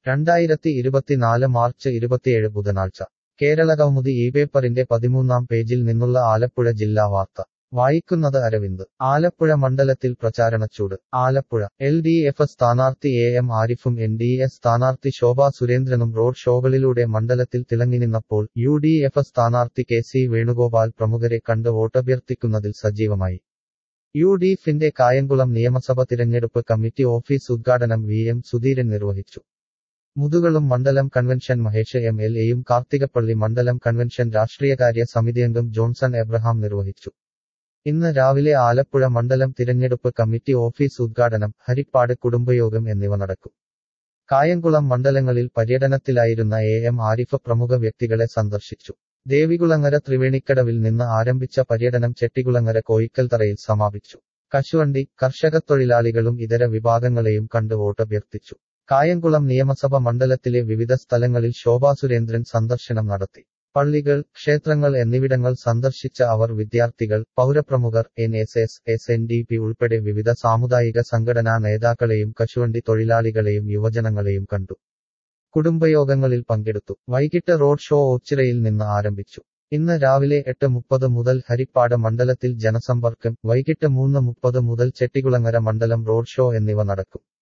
രണ്ടായിരത്തി ഇരുപത്തിനാല് മാർച്ച് ഇരുപത്തിയേഴ് ബുധനാഴ്ച കേരള കൗമുദി ഈ പേപ്പറിന്റെ പതിമൂന്നാം പേജിൽ നിന്നുള്ള ആലപ്പുഴ ജില്ലാ വാർത്ത വായിക്കുന്നത് അരവിന്ദ് ആലപ്പുഴ മണ്ഡലത്തിൽ പ്രചാരണച്ചൂട് ആലപ്പുഴ എൽ ഡി എഫ് സ്ഥാനാർത്ഥി എ എം ആരിഫും എൻ ഡി എ സ്ഥാനാർത്ഥി ശോഭാ സുരേന്ദ്രനും റോഡ് ഷോകളിലൂടെ മണ്ഡലത്തിൽ തിളങ്ങിനിന്നപ്പോൾ യു ഡി എഫ് സ്ഥാനാർത്ഥി കെ സി വേണുഗോപാൽ പ്രമുഖരെ കണ്ട് വോട്ടഭ്യർത്ഥിക്കുന്നതിൽ സജീവമായി യു ഡി എഫിന്റെ കായംകുളം നിയമസഭ തിരഞ്ഞെടുപ്പ് കമ്മിറ്റി ഓഫീസ് ഉദ്ഘാടനം വി എം സുധീരൻ നിർവഹിച്ചു മുതുകളും മണ്ഡലം കൺവെൻഷൻ മഹേഷ് എം എൽ എയും കാർത്തികപ്പള്ളി മണ്ഡലം കൺവെൻഷൻ രാഷ്ട്രീയകാര്യ സമിതിയംഗം ജോൺസൺ എബ്രഹാം നിർവഹിച്ചു ഇന്ന് രാവിലെ ആലപ്പുഴ മണ്ഡലം തിരഞ്ഞെടുപ്പ് കമ്മിറ്റി ഓഫീസ് ഉദ്ഘാടനം ഹരിപ്പാട് കുടുംബയോഗം എന്നിവ നടക്കും കായംകുളം മണ്ഡലങ്ങളിൽ പര്യടനത്തിലായിരുന്ന എ എം ആരിഫ് പ്രമുഖ വ്യക്തികളെ സന്ദർശിച്ചു ദേവികുളങ്ങര ത്രിവേണിക്കടവിൽ നിന്ന് ആരംഭിച്ച പര്യടനം ചെട്ടികുളങ്ങര കോയിക്കൽത്തറയിൽ സമാപിച്ചു കശുവണ്ടി കർഷകത്തൊഴിലാളികളും ഇതര വിഭാഗങ്ങളെയും കണ്ട് വോട്ടഭ്യർത്ഥിച്ചു കായംകുളം നിയമസഭ മണ്ഡലത്തിലെ വിവിധ സ്ഥലങ്ങളിൽ ശോഭാ സുരേന്ദ്രൻ സന്ദർശനം നടത്തി പള്ളികൾ ക്ഷേത്രങ്ങൾ എന്നിവിടങ്ങൾ സന്ദർശിച്ച അവർ വിദ്യാർത്ഥികൾ പൗരപ്രമുഖർ N S S S N D P ഉൾപ്പെടെ വിവിധ സാമുദായിക സംഘടനാ നേതാക്കളെയും കശുവണ്ടി തൊഴിലാളികളെയും യുവജനങ്ങളെയും കണ്ടു കുടുംബയോഗങ്ങളിൽ പങ്കെടുത്തു വൈകിട്ട് റോഡ് ഷോ ഓച്ചിറയിൽ നിന്ന് ആരംഭിച്ചു ഇന്ന് രാവിലെ എട്ട് മുപ്പത് മുതൽ ഹരിപ്പാട് മണ്ഡലത്തിൽ ജനസമ്പർക്കം വൈകിട്ട് മൂന്ന് മുപ്പത് മുതൽ ചെട്ടികുളങ്ങര മണ്ഡലം റോഡ് ഷോ എന്നിവ നടക്കും